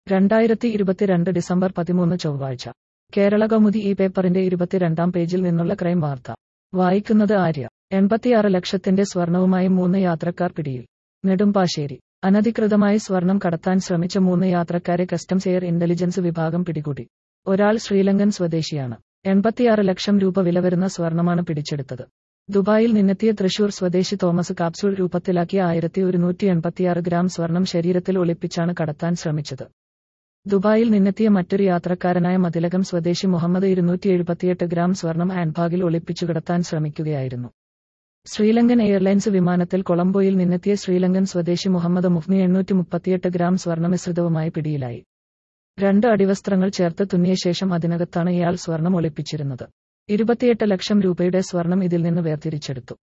രണ്ടായിരത്തി ഇരുപത്തിരണ്ട് ഡിസംബർ പതിമൂന്ന് ചൊവ്വാഴ്ച കേരള കൗമുദി ഈ പേപ്പറിന്റെ ഇരുപത്തിരണ്ടാം പേജിൽ നിന്നുള്ള ക്രൈം വാർത്ത വായിക്കുന്നത് ആര്യ എൺപത്തിയാറ് ലക്ഷത്തിന്റെ സ്വർണവുമായി മൂന്ന് യാത്രക്കാർ പിടിയിൽ നെടുമ്പാശ്ശേരി അനധികൃതമായി സ്വർണം കടത്താൻ ശ്രമിച്ച മൂന്ന് യാത്രക്കാരെ കസ്റ്റംസ് എയർ ഇന്റലിജൻസ് വിഭാഗം പിടികൂടി ഒരാൾ ശ്രീലങ്കൻ സ്വദേശിയാണ് എൺപത്തിയാറ് ലക്ഷം രൂപ വില വരുന്ന സ്വർണമാണ് പിടിച്ചെടുത്തത് ദുബായിൽ നിന്നെത്തിയ തൃശൂർ സ്വദേശി തോമസ് കാപ്സൂൾ രൂപത്തിലാക്കിയ ആയിരത്തി ഒരുന്നൂറ്റി എൺപത്തിയാറ് ഗ്രാം സ്വർണം ശരീരത്തിൽ ഒളിപ്പിച്ചാണ് കടത്താൻ ശ്രമിച്ചത് ദുബായിൽ നിന്നെത്തിയ മറ്റൊരു യാത്രക്കാരനായ മതിലകം സ്വദേശി മുഹമ്മദ് ഇരുന്നൂറ്റി എഴുപത്തിയെട്ട് ഗ്രാം സ്വർണം ഹാൻഡ്ബാഗിൽ ഒളിപ്പിച്ചു കടത്താൻ ശ്രമിക്കുകയായിരുന്നു ശ്രീലങ്കൻ എയർലൈൻസ് വിമാനത്തിൽ കൊളംബോയിൽ നിന്നെത്തിയ ശ്രീലങ്കൻ സ്വദേശി മുഹമ്മദ് മുഫ്നി എണ്ണൂറ്റി മുപ്പത്തിയെട്ട് ഗ്രാം സ്വർണമിശ്രിതവുമായി പിടിയിലായി രണ്ട് അടിവസ്ത്രങ്ങൾ ചേർത്ത് തുന്നിയ ശേഷം അതിനകത്താണ് ഇയാൾ സ്വർണം ഒളിപ്പിച്ചിരുന്നത് ഇരുപത്തിയെട്ട് ലക്ഷം രൂപയുടെ സ്വർണം ഇതിൽ നിന്ന് വേർതിരിച്ചെടുത്തു